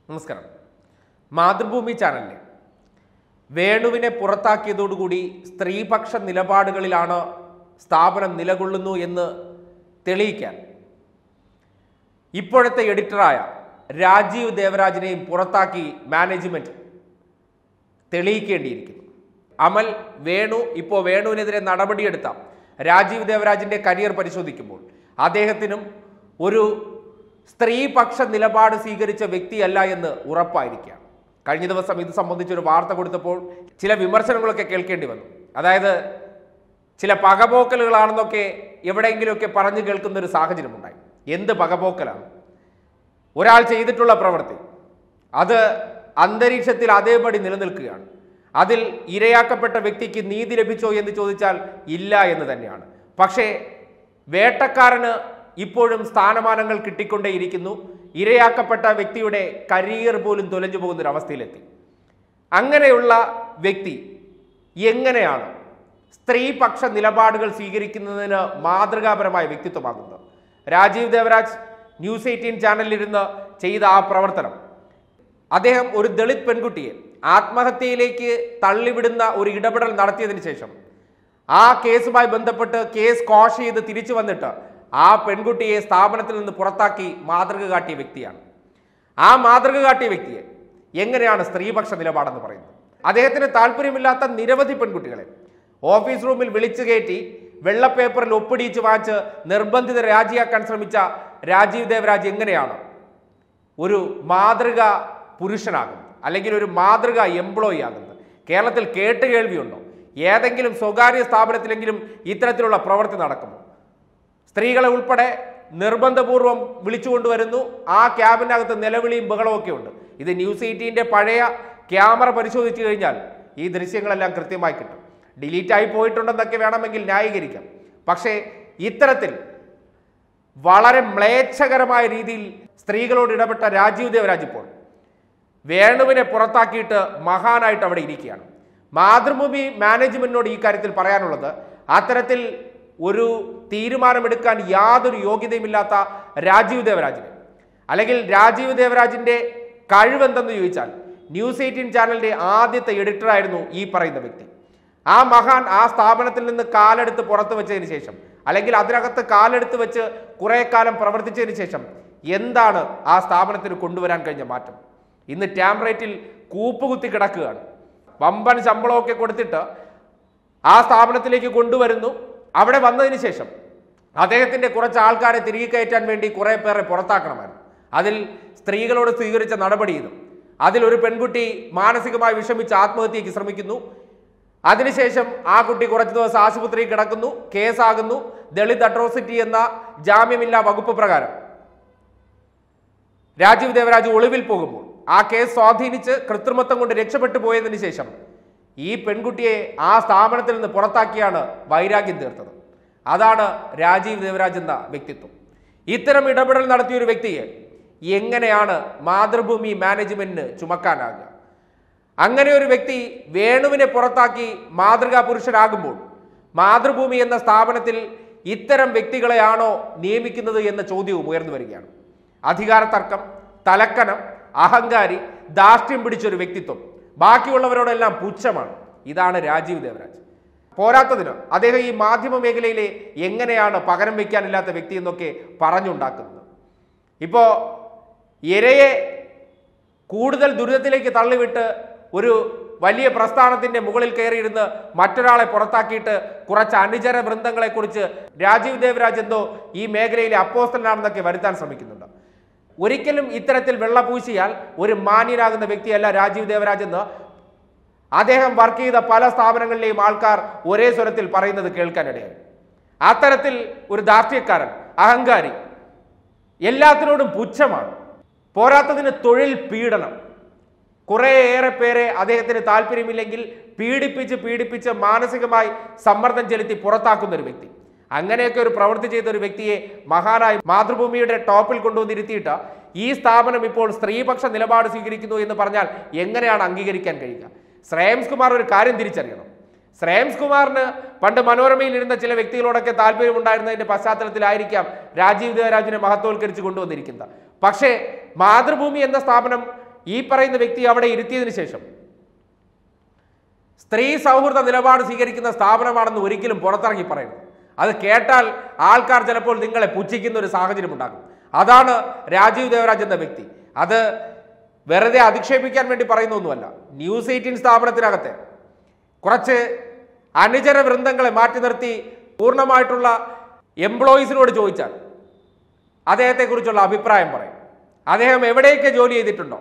നമസ്കാരം മാതൃഭൂമി ചാനലിലെ വേണുവിനെ പുറത്താക്കിയതോടുകൂടി സ്ത്രീപക്ഷ നിലപാടുകളിലാണ് സ്ഥാപനം നിലകൊള്ളുന്നു എന്ന് തെളിയിക്കാൻ ഇപ്പോഴത്തെ എഡിറ്ററായ രാജീവ് ദേവരാജിനെയും പുറത്താക്കി മാനേജ്മെന്റ് തെളിയിക്കേണ്ടിയിരിക്കുന്നു അമൽ വേണു ഇപ്പോൾ വേണുവിനെതിരെ നടപടിയെടുത്ത രാജീവ് ദേവരാജിന്റെ കരിയർ പരിശോധിക്കുമ്പോൾ അദ്ദേഹത്തിനും ഒരു സ്ത്രീപക്ഷ നിലപാട് സ്വീകരിച്ച വ്യക്തിയല്ല എന്ന് ഉറപ്പായിരിക്കുകയാണ് കഴിഞ്ഞ ദിവസം ഇത് സംബന്ധിച്ചൊരു വാർത്ത കൊടുത്തപ്പോൾ ചില വിമർശനങ്ങളൊക്കെ കേൾക്കേണ്ടി വന്നു അതായത് ചില പകപോക്കലുകളാണെന്നൊക്കെ എവിടെയെങ്കിലുമൊക്കെ പറഞ്ഞു കേൾക്കുന്ന ഒരു സാഹചര്യമുണ്ടായി എന്ത് പകപോക്കലാണ് ഒരാൾ ചെയ്തിട്ടുള്ള പ്രവൃത്തി അത് അന്തരീക്ഷത്തിൽ അതേപടി നിലനിൽക്കുകയാണ് അതിൽ ഇരയാക്കപ്പെട്ട വ്യക്തിക്ക് നീതി ലഭിച്ചോ എന്ന് ചോദിച്ചാൽ ഇല്ല എന്ന് തന്നെയാണ് പക്ഷേ വേട്ടക്കാരന് ഇപ്പോഴും സ്ഥാനമാനങ്ങൾ കിട്ടിക്കൊണ്ടേയിരിക്കുന്നു ഇരയാക്കപ്പെട്ട വ്യക്തിയുടെ കരിയർ പോലും തുലഞ്ഞു പോകുന്ന ഒരു അവസ്ഥയിലെത്തി അങ്ങനെയുള്ള വ്യക്തി എങ്ങനെയാണ് സ്ത്രീപക്ഷ നിലപാടുകൾ സ്വീകരിക്കുന്നതിന് മാതൃകാപരമായ വ്യക്തിത്വമാകുന്നത് രാജീവ് ദേവരാജ് ന്യൂസ് എയ്റ്റീൻ ചാനലിലിരുന്ന് ചെയ്ത ആ പ്രവർത്തനം അദ്ദേഹം ഒരു ദളിത് പെൺകുട്ടിയെ ആത്മഹത്യയിലേക്ക് തള്ളിവിടുന്ന ഒരു ഇടപെടൽ നടത്തിയതിനു ശേഷം ആ കേസുമായി ബന്ധപ്പെട്ട് കേസ് കോഷ് ചെയ്ത് തിരിച്ചു വന്നിട്ട് ആ പെൺകുട്ടിയെ സ്ഥാപനത്തിൽ നിന്ന് പുറത്താക്കി മാതൃക കാട്ടിയ വ്യക്തിയാണ് ആ മാതൃക കാട്ടിയ വ്യക്തിയെ എങ്ങനെയാണ് സ്ത്രീപക്ഷ നിലപാടെന്ന് പറയുന്നത് അദ്ദേഹത്തിന് താല്പര്യമില്ലാത്ത നിരവധി പെൺകുട്ടികളെ ഓഫീസ് റൂമിൽ വിളിച്ചു കയറ്റി വെള്ളപ്പേപ്പറിൽ ഒപ്പിടിച്ച് വാങ്ങിച്ച് നിർബന്ധിത രാജിയാക്കാൻ ശ്രമിച്ച രാജീവ് ദേവരാജ് എങ്ങനെയാണ് ഒരു മാതൃക പുരുഷനാകുന്നത് അല്ലെങ്കിൽ ഒരു മാതൃക എംപ്ലോയി ആകുന്നത് കേരളത്തിൽ കേട്ട് കേൾവിയുണ്ടോ ഏതെങ്കിലും സ്വകാര്യ സ്ഥാപനത്തിലെങ്കിലും ഇത്തരത്തിലുള്ള പ്രവൃത്തി നടക്കുമോ സ്ത്രീകളെ ഉൾപ്പെടെ നിർബന്ധപൂർവം വിളിച്ചുകൊണ്ടുവരുന്നു ആ ക്യാബിനകത്ത് നിലവിളിയും ബഹളവും ഒക്കെ ഉണ്ട് ഇത് ന്യൂസ് എയ്റ്റീൻ്റെ പഴയ ക്യാമറ പരിശോധിച്ചു കഴിഞ്ഞാൽ ഈ ദൃശ്യങ്ങളെല്ലാം കൃത്യമായി കിട്ടും ഡിലീറ്റ് ആയി പോയിട്ടുണ്ടെന്നൊക്കെ വേണമെങ്കിൽ ന്യായീകരിക്കാം പക്ഷേ ഇത്തരത്തിൽ വളരെ മ്ലേച്ഛകരമായ രീതിയിൽ സ്ത്രീകളോട് ഇടപെട്ട രാജീവ് ദേവരാജ് ഇപ്പോൾ വേണുവിനെ പുറത്താക്കിയിട്ട് മഹാനായിട്ട് അവിടെ ഇരിക്കുകയാണ് മാതൃഭൂമി മാനേജ്മെന്റിനോട് ഈ കാര്യത്തിൽ പറയാനുള്ളത് അത്തരത്തിൽ ഒരു തീരുമാനമെടുക്കാൻ യാതൊരു യോഗ്യതയുമില്ലാത്ത രാജീവ് ദേവരാജിനെ അല്ലെങ്കിൽ രാജീവ് ദേവരാജിന്റെ കഴിവെന്തെന്ന് ചോദിച്ചാൽ ന്യൂസ് എയ്റ്റീൻ ചാനലിന്റെ ആദ്യത്തെ എഡിറ്ററായിരുന്നു ഈ പറയുന്ന വ്യക്തി ആ മഹാൻ ആ സ്ഥാപനത്തിൽ നിന്ന് കാലെടുത്ത് പുറത്തു വെച്ചതിന് ശേഷം അല്ലെങ്കിൽ അതിനകത്ത് കാലെടുത്ത് വെച്ച് കുറെ കാലം പ്രവർത്തിച്ചതിന് ശേഷം എന്താണ് ആ സ്ഥാപനത്തിന് കൊണ്ടുവരാൻ കഴിഞ്ഞ മാറ്റം ഇന്ന് ടാംറേറ്റിൽ കൂപ്പുകുത്തി കിടക്കുകയാണ് വമ്പൻ ശമ്പളമൊക്കെ കൊടുത്തിട്ട് ആ സ്ഥാപനത്തിലേക്ക് കൊണ്ടുവരുന്നു അവിടെ വന്നതിന് ശേഷം അദ്ദേഹത്തിന്റെ കുറച്ച് ആൾക്കാരെ തിരികെ കയറ്റാൻ വേണ്ടി കുറെ പേരെ പുറത്താക്കണമായിരുന്നു അതിൽ സ്ത്രീകളോട് സ്വീകരിച്ച നടപടി ഇതും അതിൽ ഒരു പെൺകുട്ടി മാനസികമായി വിഷമിച്ച് ആത്മഹത്യയ്ക്ക് ശ്രമിക്കുന്നു അതിനുശേഷം ആ കുട്ടി കുറച്ച് ദിവസം ആശുപത്രിയിൽ കിടക്കുന്നു കേസാകുന്നു ദളിത് അട്രോസിറ്റി എന്ന ജാമ്യമില്ലാ വകുപ്പ് പ്രകാരം രാജീവ് ദേവരാജ് ഒളിവിൽ പോകുമ്പോൾ ആ കേസ് സ്വാധീനിച്ച് കൃത്രിമത്വം കൊണ്ട് രക്ഷപ്പെട്ടു പോയതിനു ശേഷം ഈ പെൺകുട്ടിയെ ആ സ്ഥാപനത്തിൽ നിന്ന് പുറത്താക്കിയാണ് വൈരാഗ്യം തീർത്തത് അതാണ് രാജീവ് ദേവരാജ് എന്ന വ്യക്തിത്വം ഇത്തരം ഇടപെടൽ നടത്തിയ ഒരു വ്യക്തിയെ എങ്ങനെയാണ് മാതൃഭൂമി മാനേജ്മെന്റിന് ചുമക്കാനാകുക അങ്ങനെ ഒരു വ്യക്തി വേണുവിനെ പുറത്താക്കി മാതൃകാ പുരുഷനാകുമ്പോൾ മാതൃഭൂമി എന്ന സ്ഥാപനത്തിൽ ഇത്തരം വ്യക്തികളെയാണോ നിയമിക്കുന്നത് എന്ന ചോദ്യവും ഉയർന്നു വരികയാണ് അധികാര തർക്കം തലക്കനം അഹങ്കാരി ധാർഷ്ട്യം പിടിച്ചൊരു വ്യക്തിത്വം ബാക്കിയുള്ളവരോടെല്ലാം പുച്ഛമാണ് ഇതാണ് രാജീവ് ദേവരാജ് പോരാത്തതിന് അദ്ദേഹം ഈ മാധ്യമ മേഖലയിലെ എങ്ങനെയാണ് പകരം വയ്ക്കാനില്ലാത്ത വ്യക്തി എന്നൊക്കെ പറഞ്ഞുണ്ടാക്കുന്നത് ഇപ്പോൾ ഇരയെ കൂടുതൽ ദുരിതത്തിലേക്ക് തള്ളിവിട്ട് ഒരു വലിയ പ്രസ്ഥാനത്തിന്റെ മുകളിൽ കയറിയിരുന്ന് മറ്റൊരാളെ പുറത്താക്കിയിട്ട് കുറച്ച് അനുചര വൃന്ദങ്ങളെ കുറിച്ച് രാജീവ് ദേവരാജ് എന്തോ ഈ മേഖലയിലെ അപ്പോസ്റ്റലാണെന്നൊക്കെ വരുത്താൻ ശ്രമിക്കുന്നുണ്ട് ഒരിക്കലും ഇത്തരത്തിൽ വെള്ളപൂശിയാൽ ഒരു മാന്യനാകുന്ന വ്യക്തിയല്ല രാജീവ് ദേവരാജ് എന്ന് അദ്ദേഹം വർക്ക് ചെയ്ത പല സ്ഥാപനങ്ങളിലെയും ആൾക്കാർ ഒരേ സ്വരത്തിൽ പറയുന്നത് കേൾക്കാനിടയായി അത്തരത്തിൽ ഒരു ധാർഷ്ട്യക്കാരൻ അഹങ്കാരി എല്ലാത്തിനോടും പുച്ഛമാണ് പോരാത്തതിന് തൊഴിൽ പീഡനം കുറേയേറെ പേരെ അദ്ദേഹത്തിന് താല്പര്യമില്ലെങ്കിൽ പീഡിപ്പിച്ച് പീഡിപ്പിച്ച് മാനസികമായി സമ്മർദ്ദം ചെലുത്തി പുറത്താക്കുന്ന ഒരു വ്യക്തി അങ്ങനെയൊക്കെ ഒരു പ്രവൃത്തി ചെയ്ത ഒരു വ്യക്തിയെ മഹാനായി മാതൃഭൂമിയുടെ ടോപ്പിൽ കൊണ്ടുവന്നിരുത്തിയിട്ട് ഈ സ്ഥാപനം ഇപ്പോൾ സ്ത്രീപക്ഷ നിലപാട് സ്വീകരിക്കുന്നു എന്ന് പറഞ്ഞാൽ എങ്ങനെയാണ് അംഗീകരിക്കാൻ കഴിയുക ശ്രേയംസ് കുമാർ ഒരു കാര്യം തിരിച്ചറിയണം ശ്രേയംസ് കുമാറിന് പണ്ട് മനോരമയിൽ ഇരുന്ന ചില വ്യക്തികളോടൊക്കെ താല്പര്യമുണ്ടായിരുന്നതിന്റെ പശ്ചാത്തലത്തിലായിരിക്കാം രാജീവ് ദേവരാജിനെ മഹത്വവൽക്കരിച്ച് കൊണ്ടുവന്നിരിക്കുന്നത് പക്ഷേ മാതൃഭൂമി എന്ന സ്ഥാപനം ഈ പറയുന്ന വ്യക്തി അവിടെ ഇരുത്തിയതിനു ശേഷം സ്ത്രീ സൗഹൃദ നിലപാട് സ്വീകരിക്കുന്ന സ്ഥാപനമാണെന്ന് ഒരിക്കലും പുറത്തിറങ്ങി പറയുന്നത് അത് കേട്ടാൽ ആൾക്കാർ ചിലപ്പോൾ നിങ്ങളെ പുച്ഛിക്കുന്ന ഒരു സാഹചര്യം ഉണ്ടാകും അതാണ് രാജീവ് ദേവരാജ് എന്ന വ്യക്തി അത് വെറുതെ അധിക്ഷേപിക്കാൻ വേണ്ടി പറയുന്നൊന്നുമല്ല ന്യൂസ് എയ്റ്റീൻ സ്ഥാപനത്തിനകത്തെ കുറച്ച് അനുചര വൃന്ദങ്ങളെ മാറ്റി നിർത്തി പൂർണ്ണമായിട്ടുള്ള എംപ്ലോയീസിനോട് ചോദിച്ചാൽ അദ്ദേഹത്തെക്കുറിച്ചുള്ള അഭിപ്രായം പറയും അദ്ദേഹം എവിടെയൊക്കെ ജോലി ചെയ്തിട്ടുണ്ടോ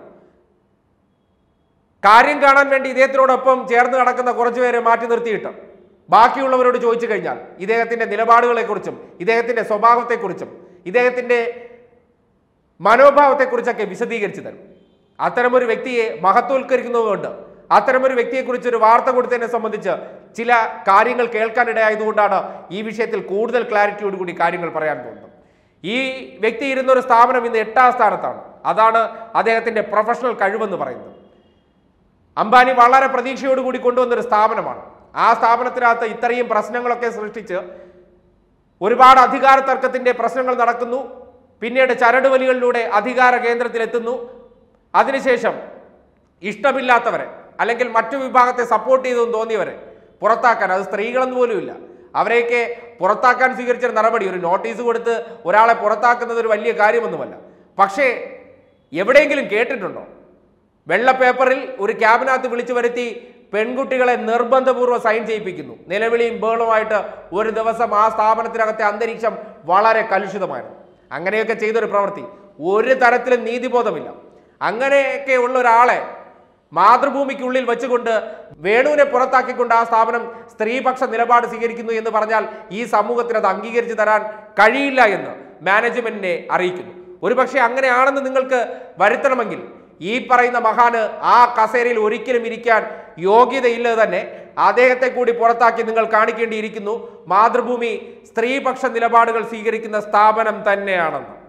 കാര്യം കാണാൻ വേണ്ടി ഇദ്ദേഹത്തിനോടൊപ്പം ചേർന്ന് നടക്കുന്ന കുറച്ചുപേരെ മാറ്റി നിർത്തിയിട്ട് ബാക്കിയുള്ളവരോട് ചോദിച്ചു കഴിഞ്ഞാൽ ഇദ്ദേഹത്തിന്റെ നിലപാടുകളെക്കുറിച്ചും ഇദ്ദേഹത്തിന്റെ സ്വഭാവത്തെക്കുറിച്ചും ഇദ്ദേഹത്തിന്റെ മനോഭാവത്തെക്കുറിച്ചൊക്കെ വിശദീകരിച്ചു തരും അത്തരമൊരു വ്യക്തിയെ മഹത്വവൽക്കരിക്കുന്നതുകൊണ്ട് അത്തരമൊരു വ്യക്തിയെക്കുറിച്ച് ഒരു വാർത്ത കൊടുത്തതിനെ സംബന്ധിച്ച് ചില കാര്യങ്ങൾ കേൾക്കാനിടയായതുകൊണ്ടാണ് ഈ വിഷയത്തിൽ കൂടുതൽ ക്ലാരിറ്റിയോടുകൂടി കാര്യങ്ങൾ പറയാൻ പോകുന്നത് ഈ വ്യക്തി ഇരുന്ന ഒരു സ്ഥാപനം ഇന്ന് എട്ടാം സ്ഥാനത്താണ് അതാണ് അദ്ദേഹത്തിന്റെ പ്രൊഫഷണൽ കഴിവെന്ന് പറയുന്നത് അംബാനി വളരെ പ്രതീക്ഷയോടുകൂടി കൊണ്ടുവന്നൊരു സ്ഥാപനമാണ് ആ സ്ഥാപനത്തിനകത്ത് ഇത്രയും പ്രശ്നങ്ങളൊക്കെ സൃഷ്ടിച്ച് ഒരുപാട് അധികാര തർക്കത്തിന്റെ പ്രശ്നങ്ങൾ നടക്കുന്നു പിന്നീട് ചരടുവലികളിലൂടെ അധികാര കേന്ദ്രത്തിലെത്തുന്നു അതിനുശേഷം ഇഷ്ടമില്ലാത്തവരെ അല്ലെങ്കിൽ മറ്റു വിഭാഗത്തെ സപ്പോർട്ട് ചെയ്തെന്ന് തോന്നിയവരെ പുറത്താക്കാൻ അത് സ്ത്രീകളെന്ന് പോലുമില്ല അവരെയൊക്കെ പുറത്താക്കാൻ സ്വീകരിച്ച നടപടി ഒരു നോട്ടീസ് കൊടുത്ത് ഒരാളെ പുറത്താക്കുന്നത് ഒരു വലിയ കാര്യമൊന്നുമല്ല പക്ഷേ എവിടെയെങ്കിലും കേട്ടിട്ടുണ്ടോ വെള്ള പേപ്പറിൽ ഒരു ക്യാബിനകത്ത് വിളിച്ചു വരുത്തി പെൺകുട്ടികളെ നിർബന്ധപൂർവ്വം സൈൻ ചെയ്യിപ്പിക്കുന്നു നിലവിളിയും ബേളുമായിട്ട് ഒരു ദിവസം ആ സ്ഥാപനത്തിനകത്തെ അന്തരീക്ഷം വളരെ കലുഷിതമായിരുന്നു അങ്ങനെയൊക്കെ ചെയ്തൊരു പ്രവൃത്തി ഒരു തരത്തിലും നീതിബോധമില്ല അങ്ങനെയൊക്കെ ഉള്ള ഒരാളെ മാതൃഭൂമിക്കുള്ളിൽ വെച്ചുകൊണ്ട് വേണുവിനെ പുറത്താക്കിക്കൊണ്ട് ആ സ്ഥാപനം സ്ത്രീപക്ഷ നിലപാട് സ്വീകരിക്കുന്നു എന്ന് പറഞ്ഞാൽ ഈ സമൂഹത്തിന് അത് അംഗീകരിച്ചു തരാൻ കഴിയില്ല എന്ന് മാനേജ്മെന്റിനെ അറിയിക്കുന്നു ഒരുപക്ഷെ അങ്ങനെയാണെന്ന് നിങ്ങൾക്ക് വരുത്തണമെങ്കിൽ ഈ പറയുന്ന മഹാന് ആ കസേരയിൽ ഒരിക്കലും ഇരിക്കാൻ യോഗ്യതയില്ല തന്നെ അദ്ദേഹത്തെ കൂടി പുറത്താക്കി നിങ്ങൾ കാണിക്കേണ്ടിയിരിക്കുന്നു മാതൃഭൂമി സ്ത്രീപക്ഷ നിലപാടുകൾ സ്വീകരിക്കുന്ന സ്ഥാപനം തന്നെയാണെന്ന്